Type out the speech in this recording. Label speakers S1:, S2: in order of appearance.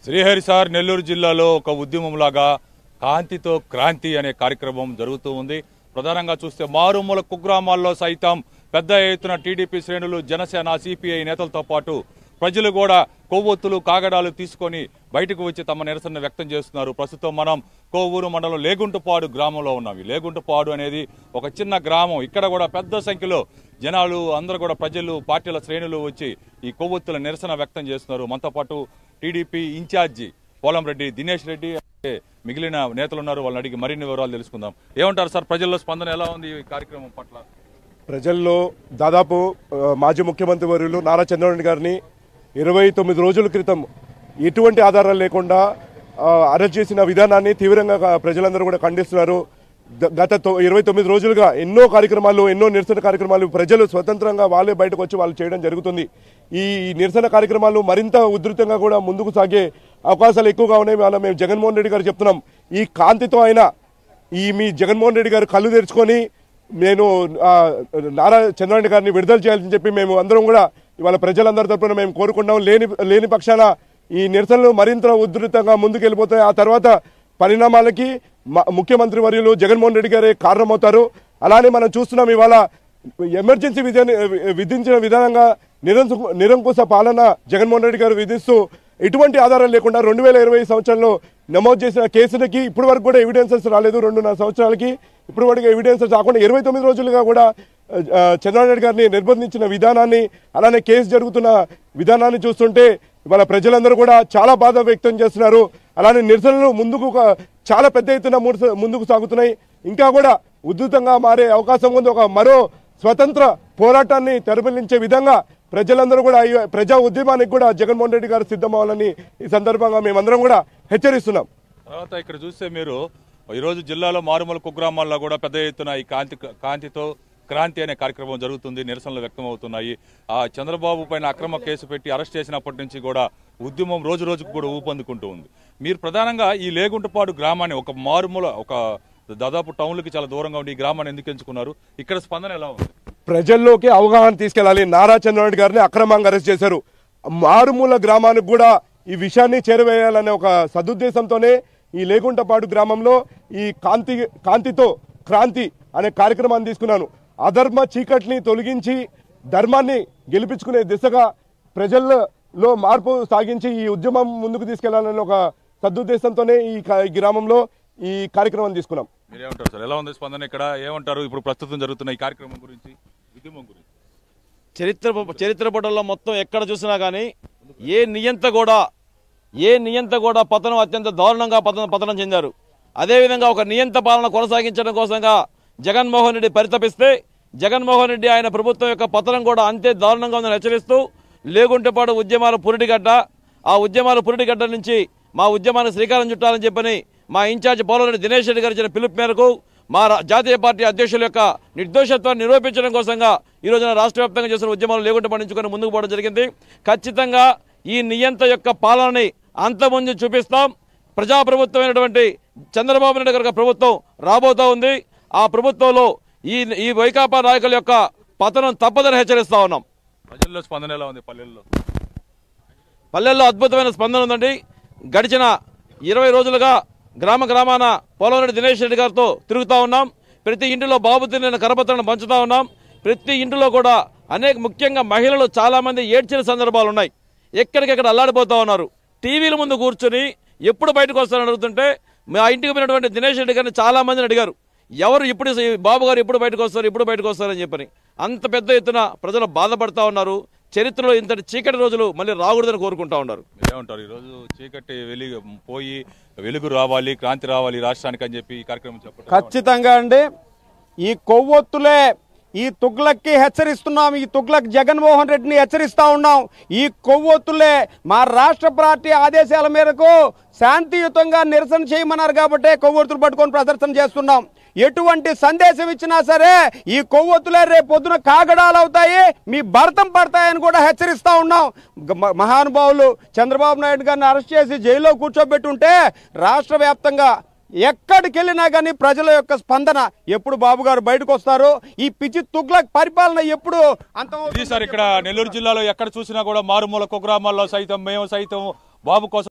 S1: Srihari sir Nellore జిల్లాలో ఒక ఉద్యమంలాగా కాంతితో క్రాంతి అనే కార్యక్రమం జరుగుతూ ఉంది ప్రధానంగా చూస్తే మారుమూల కుగ్రామాల్లో సైతం పెద్ద ఎత్తున టీడీపీ శ్రేణులు జనసేన సిపిఐ నేతలతో పాటు ప్రజలు కూడా కొవ్వొత్తులు కాగడాలు తీసుకొని బయటకు వచ్చి తమ నిరసన వ్యక్తం చేస్తున్నారు ప్రస్తుతం మనం కోవూరు మండలం లేగుంటపాడు గ్రామంలో ఉన్నాం ఈ లేగుంటపాడు అనేది ఒక చిన్న గ్రామం ఇక్కడ కూడా పెద్ద సంఖ్యలో జనాలు అందరూ కూడా ప్రజలు పార్టీల శ్రేణులు వచ్చి ఈ కొవ్వొత్తుల నిరసన వ్యక్తం చేస్తున్నారు మనతో పాటు టీడీపీ ఇన్ఛార్జి పోలంరెడ్డి దినేష్ రెడ్డి అలాగే మిగిలిన నేతలు ఉన్నారు వాళ్ళని అడిగి మరిన్ని వివరాలు తెలుసుకుందాం ఏమంటారు సార్ ప్రజల్లో స్పందన ఎలా ఉంది ఈ కార్యక్రమం పట్ల
S2: ప్రజల్లో దాదాపు ఆ, మాజీ ముఖ్యమంత్రి వర్యులు నారా చంద్రబాబు నాయుడు గారిని ఇరవై తొమ్మిది రోజుల క్రితం ఎటువంటి ఆధారాలు లేకుండా ఆ, అరెస్ట్ చేసిన విధానాన్ని తీవ్రంగా గా- ప్రజలందరూ కూడా ఖండిస్తున్నారు ద- గత తొ- ఇరవై తొమ్మిది రోజులుగా ఎన్నో కార్యక్రమాలు ఎన్నో నిరసన కార్యక్రమాలు ప్రజలు స్వతంత్రంగా వాళ్ళే బయటకు వచ్చి వాళ్ళు చేయడం జరుగుతుంది ఈ నిరసన కార్యక్రమాలు మరింత ఉధృతంగా కూడా ముందుకు సాగే అవకాశాలు ఎక్కువగా ఉన్నాయి వాళ్ళ మేము జగన్మోహన్ రెడ్డి గారు చెప్తున్నాం ఈ కాంతితో అయినా ఈ మీ జగన్మోహన్ రెడ్డి గారు కళ్ళు తెరుచుకొని నేను ఆ, నారా చంద్రబాబు గారిని విడుదల చేయాలని చెప్పి మేము అందరం కూడా ఇవాళ ప్రజలందరి తరపున మేము కోరుకుంటాం లేని లేని పక్షాన ఈ నిరసనలు మరింత ఉధృతంగా ముందుకెళ్ళిపోతాయి ఆ తర్వాత పరిణామాలకి మ- ముఖ్యమంత్రి వర్యులు జగన్మోహన్ రెడ్డి గారే కారణమవుతారు అలానే మనం చూస్తున్నాం ఇవాళ ఎమర్జెన్సీ విధి విధించిన విధానంగా నిరంకు నిరంకుశ పాలన జగన్మోహన్ రెడ్డి గారు విధిస్తూ ఎటువంటి ఆధారం లేకుండా రెండు వేల ఇరవై సంవత్సరంలో నమోదు చేసిన కేసులకి ఇప్పటి వరకు కూడా ఎవిడెన్సెస్ రాలేదు రెండున్నర సంవత్సరాలకి ఇప్పటి వరకు ఎవిడెన్సెస్ రాకుండా ఇరవై తొమ్మిది రోజులుగా కూడా ఆ, చంద్రబాబు నాయుడు గారిని నిర్బంధించిన విధానాన్ని అలానే కేసు జరుగుతున్న విధానాన్ని చూస్తుంటే ఇవాళ ప్రజలందరూ కూడా చాలా బాధ వ్యక్తం చేస్తున్నారు అలానే నిరసనలు ముందుకు ఒక- చాలా పెద్ద ఎత్తున మురస- ముందుకు సాగుతున్నాయి ఇంకా కూడా ఉధృతంగా మారే అవకాశం ఉంది ఒక మరో స్వతంత్ర పోరాటాన్ని తెరపలించే విధంగా ప్రజలందరూ కూడా ఈ ప్రజా ఉద్యమానికి కూడా జగన్మోహన్ రెడ్డి గారు సిద్ధమవ్వాలని ఈ సందర్భంగా మేమందరం కూడా హెచ్చరిస్తున్నాం
S1: తర్వాత ఇక్కడ చూస్తే మీరు ఈరోజు జిల్లాలో మారుమూల కుగ్రామాల్లో కూడా పెద్ద ఎత్తున ఈ కాంతి కాంతితో క్రాంతి అనే కార్యక్రమం జరుగుతుంది నిరసనలు వ్యక్తం అవుతున్నాయి ఆ చంద్రబాబు పైన అక్రమ కేసు పెట్టి అరెస్ట్ చేసినప్పటి నుంచి కూడా ఉద్యమం రోజు రోజుకు కూడా ఊపందుకుంటూ ఉంది మీరు ప్రధానంగా ఈ లేగుంటపాడు గ్రామాన్ని ఒక మారుమూల ఒక దాదాపు టౌన్లకి చాలా దూరంగా ఉండి ఈ గ్రామాన్ని ఎందుకు ఎంచుకున్నారు ఇక్కడ స్పందన ఎలా ఉంది
S2: ప్రజల్లోకి అవగాహన తీసుకెళ్లాలి నారా చంద్రబాబు గారిని అక్రమంగా అరెస్ట్ చేశారు మారుమూల గ్రామానికి కూడా ఈ విషయాన్ని చేరవేయాలనే ఒక సదుద్దేశంతోనే ఈ లేగుంటపాడు గ్రామంలో ఈ కాంతి కాంతితో క్రాంతి అనే కార్యక్రమాన్ని తీసుకున్నాను అధర్మ చీకటిని తొలగించి ధర్మాన్ని గెలిపించుకునే దిశగా ప్రజల్లో మార్పు సాగించి ఈ ఉద్యమం ముందుకు తీసుకెళ్లాలనే ఒక సదుద్దేశంతోనే ఈ కా- ఈ గ్రామంలో ఈ కార్యక్రమం తీసుకున్నాం
S1: మీరేమంటారు సార్ ఎలా ఉంది స్పందన ఇక్కడ ఏమంటారు ఇప్పుడు ప్రస్తుతం జరుగుతున్న ఈ కార్యక్రమం గురించి ఉద్యమం గురించి
S3: చరిత్ర చరిత్ర పటంలో మొత్తం ఎక్కడ చూసినా కానీ ఏ నియంత కూడా ఏ నియంత కూడా పతనం అత్యంత దారుణంగా పతనం పతనం చెందారు అదేవిధంగా ఒక నియంత పాలన కొనసాగించడం కోసంగా జగన్మోహన్ రెడ్డి పరితపిస్తే జగన్మోహన్ రెడ్డి ఆయన ప్రభుత్వం యొక్క పతనం కూడా అంతే దారుణంగా ఉందని హెచ్చరిస్తూ లేకుంటేపాటు ఉద్యమాల పురిటిగడ్డ ఆ ఉద్యమాల పురిటిగడ్డ నుంచి మా ఉద్యమానికి శ్రీకారం చుట్టాలని చెప్పని మా ఇన్ఛార్జ్ పోలరెడ్డి దినేష్ రెడ్డి గారు ఇచ్చిన పిలుపు మేరకు మా రా- జాతీయ పార్టీ అధ్యక్షుల యొక్క నిర్దోషత్వాన్ని నిరూపించడం కోసంగా ఈ రోజున రాష్ట్ర వ్యాప్తంగా చేసిన ఉద్యమాలు లేకుండా పండించుకొని ముందుకు పోవడం జరిగింది ఖచ్చితంగా ఈ నియంత యొక్క పాలనని అంతముందు చూపిస్తాం ప్రజాప్రభుత్వమైనటువంటి చంద్రబాబు నాయుడు గారి ప్రభుత్వం రాబోతా ఉంది ఆ ప్రభుత్వంలో ఈ ఈ వైకాపా నాయకుల యొక్క పతనం తప్పదని హెచ్చరిస్తా ఉన్నాం
S1: ప్రజల్లో స్పందన ఎలా ఉంది పల్లెల్లో
S3: పల్లెల్లో అద్భుతమైన స్పందన ఉందండి గడిచిన ఇరవై రోజులుగా గ్రామ గ్రామాన పోలవరెడ్డి దినేష్ రెడ్డి గారితో తిరుగుతూ ఉన్నాం ప్రతి ఇంటిలో బాబు తిరిగిన కరపత్రాలను పంచుతా ఉన్నాం ప్రతి ఇంటిలో కూడా అనేక ముఖ్యంగా మహిళలు చాలామంది ఏడ్చిన సందర్భాలు ఉన్నాయి ఎక్కడికెక్కడ అల్లాడిపోతా ఉన్నారు టీవీల ముందు కూర్చొని ఎప్పుడు బయటకు వస్తారని అడుగుతుంటే మా ఇంటికి పోయినటువంటి దినేష్ రెడ్డి గారిని చాలా మందిని అడిగారు ఎవరు ఇప్పుడు ఈ బాబు గారు ఎప్పుడు బయటకు వస్తారు ఎప్పుడు బయటకు వస్తారని చెప్పని అంత పెద్ద ఎత్తున ప్రజలు బాధపడతా ఉన్నారు చరిత్రలో ఇంతటి చీకటి రోజులు మళ్ళీ రాకూడదని కోరుకుంటా ఉన్నారు
S1: మీరేమంటారు ఈరోజు చీకటి వెలుగు పోయి వెలుగు రావాలి క్రాంతి రావాలి రాష్ట్రానికి అని చెప్పి ఈ కార్యక్రమం చెప్పడం
S4: ఖచ్చితంగా అండి ఈ కొవ్వొత్తులే ఈ తుగ్లక్కి హెచ్చరిస్తున్నాం ఈ తుగ్లక్ జగన్మోహన్ రెడ్డిని హెచ్చరిస్తా ఉన్నాం ఈ కొవ్వొత్తులే మా రాష్ట్ర పార్టీ ఆదేశాల మేరకు శాంతియుతంగా నిరసన చేయమన్నారు కాబట్టే కొవ్వొత్తులు పట్టుకొని ప్రదర్శన చేస్తున్నాం ఎటువంటి సందేశం ఇచ్చినా సరే ఈ కొవ్వొత్తులే రేపు పొద్దున కాగడాలు అవుతాయి మీ భరతం పడతాయని కూడా హెచ్చరిస్తా ఉన్నాం గ- మ- మహానుభావులు చంద్రబాబు నాయుడు గారిని అరెస్ట్ చేసి జైల్లో కూర్చోబెట్టుంటే రాష్ట్ర వ్యాప్తంగా ఎక్కడికి వెళ్ళినా కానీ ప్రజల యొక్క స్పందన ఎప్పుడు బాబు గారు బయటకు వస్తారు ఈ పిచ్చి తుగ్లక్ పరిపాలన ఎప్పుడు అంత
S1: ఇది సార్ ఇక్కడ నెల్లూరు జిల్లాలో ఎక్కడ చూసినా కూడా మారుమూల కుగ్రామాల్లో సైతం మేము సైతం బాబు కోసం